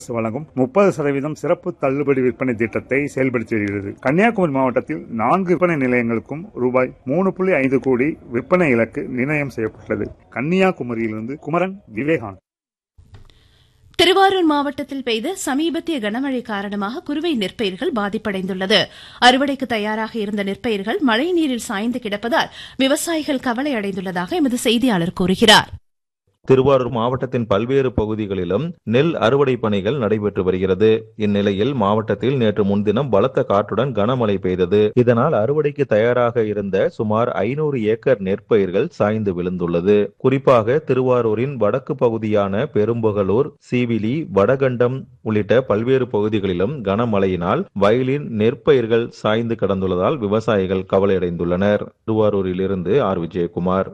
அரசு வழங்கும் முப்பது சதவீதம் சிறப்பு தள்ளுபடி விற்பனை திட்டத்தை செயல்படுத்தி வருகிறது கன்னியாகுமரி மாவட்டத்தில் நான்கு விற்பனை நிலையங்களுக்கும் ரூபாய் மூணு புள்ளி ஐந்து கோடி விற்பனை இலக்கு நிர்ணயம் செய்யப்பட்டுள்ளது கன்னியாகுமரியிலிருந்து குமரன் விவேகானந்த் திருவாரூர் மாவட்டத்தில் பெய்த சமீபத்திய கனமழை காரணமாக குறுவை நெற்பயிர்கள் பாதிப்படைந்துள்ளது அறுவடைக்கு தயாராக இருந்த நெற்பயிர்கள் மழைநீரில் சாய்ந்து கிடப்பதால் விவசாயிகள் கவலை அடைந்துள்ளதாக எமது செய்தியாளர் கூறுகிறார் திருவாரூர் மாவட்டத்தின் பல்வேறு பகுதிகளிலும் நெல் அறுவடை பணிகள் நடைபெற்று வருகிறது இந்நிலையில் மாவட்டத்தில் நேற்று முன்தினம் பலத்த காற்றுடன் கனமழை பெய்தது இதனால் அறுவடைக்கு தயாராக இருந்த சுமார் ஐநூறு ஏக்கர் நெற்பயிர்கள் சாய்ந்து விழுந்துள்ளது குறிப்பாக திருவாரூரின் வடக்கு பகுதியான பெரும்புகலூர் சீவிலி வடகண்டம் உள்ளிட்ட பல்வேறு பகுதிகளிலும் கனமழையினால் வயலின் நெற்பயிர்கள் சாய்ந்து கிடந்துள்ளதால் விவசாயிகள் கவலையடைந்துள்ளனர் திருவாரூரிலிருந்து ஆர் விஜயகுமார்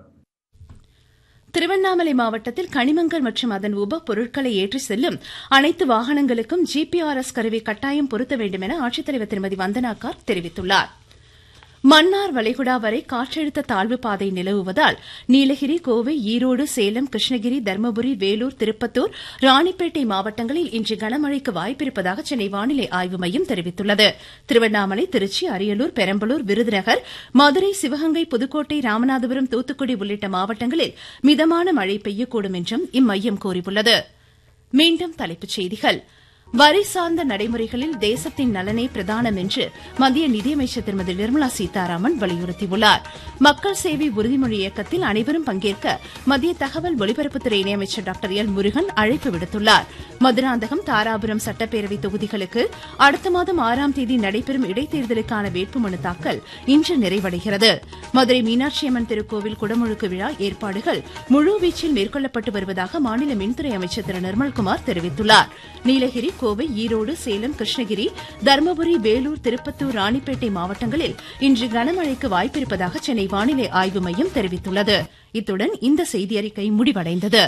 திருவண்ணாமலை மாவட்டத்தில் கனிமங்கள் மற்றும் அதன் உப பொருட்களை ஏற்றி செல்லும் அனைத்து வாகனங்களுக்கும் ஜிபிஆர்எஸ் கருவி கட்டாயம் பொருத்த வேண்டும் என ஆட்சித்தலைவர் திருமதி வந்தனா கார் தெரிவித்துள்ளார் மன்னார் வளைகுடா வரை காற்றழுத்த தாழ்வு பாதை நிலவுவதால் நீலகிரி கோவை ஈரோடு சேலம் கிருஷ்ணகிரி தருமபுரி வேலூர் திருப்பத்தூர் ராணிப்பேட்டை மாவட்டங்களில் இன்று கனமழைக்கு வாய்ப்பிருப்பதாக சென்னை வானிலை ஆய்வு மையம் தெரிவித்துள்ளது திருவண்ணாமலை திருச்சி அரியலூர் பெரம்பலூர் விருதுநகர் மதுரை சிவகங்கை புதுக்கோட்டை ராமநாதபுரம் தூத்துக்குடி உள்ளிட்ட மாவட்டங்களில் மிதமான மழை பெய்யக்கூடும் என்றும் இம்மையம் கூறியுள்ளது மீண்டும் தலைப்புச் செய்திகள் வரி சார்ந்த நடைமுறைகளில் தேசத்தின் நலனே பிரதானம் என்று மத்திய நிதியமைச்சர் திருமதி நிர்மலா சீதாராமன் வலியுறுத்தியுள்ளார் மக்கள் சேவை உறுதிமொழி இயக்கத்தில் அனைவரும் பங்கேற்க மத்திய தகவல் ஒலிபரப்புத்துறை இணையமைச்சர் டாக்டர் எல் முருகன் அழைப்பு விடுத்துள்ளார் மதுராந்தகம் தாராபுரம் சட்டப்பேரவை தொகுதிகளுக்கு அடுத்த மாதம் ஆறாம் தேதி நடைபெறும் இடைத்தேர்தலுக்கான வேட்புமனு தாக்கல் இன்று நிறைவடைகிறது மதுரை மீனாட்சியம்மன் திருக்கோவில் குடமுழுக்கு விழா ஏற்பாடுகள் முழுவீச்சில் மேற்கொள்ளப்பட்டு வருவதாக மாநில மின்துறை அமைச்சர் திரு நிர்மல்குமார் தெரிவித்துள்ளார் நீலகிரி கோவை ஈரோடு சேலம் கிருஷ்ணகிரி தருமபுரி வேலூர் திருப்பத்தூர் ராணிப்பேட்டை மாவட்டங்களில் இன்று கனமழைக்கு வாய்ப்பிருப்பதாக சென்னை வானிலை ஆய்வு மையம் தெரிவித்துள்ளது இத்துடன் இந்த செய்தியறிக்கை முடிவடைந்தது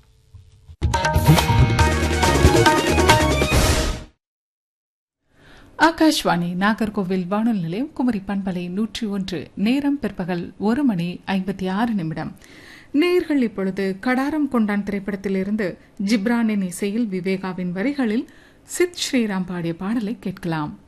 ஆகாஷ்வாணி நாகர்கோவில் வானொலி நிலையம் குமரி பண்பலை நூற்றி ஒன்று நேரம் பிற்பகல் ஒரு மணி ஐம்பத்தி ஆறு நிமிடம் நேர்கள் இப்பொழுது கடாரம் கொண்டான் திரைப்படத்திலிருந்து ஜிப்ரானின் இசையில் விவேகாவின் வரிகளில் சித் ஸ்ரீராம் பாடிய பாடலை கேட்கலாம்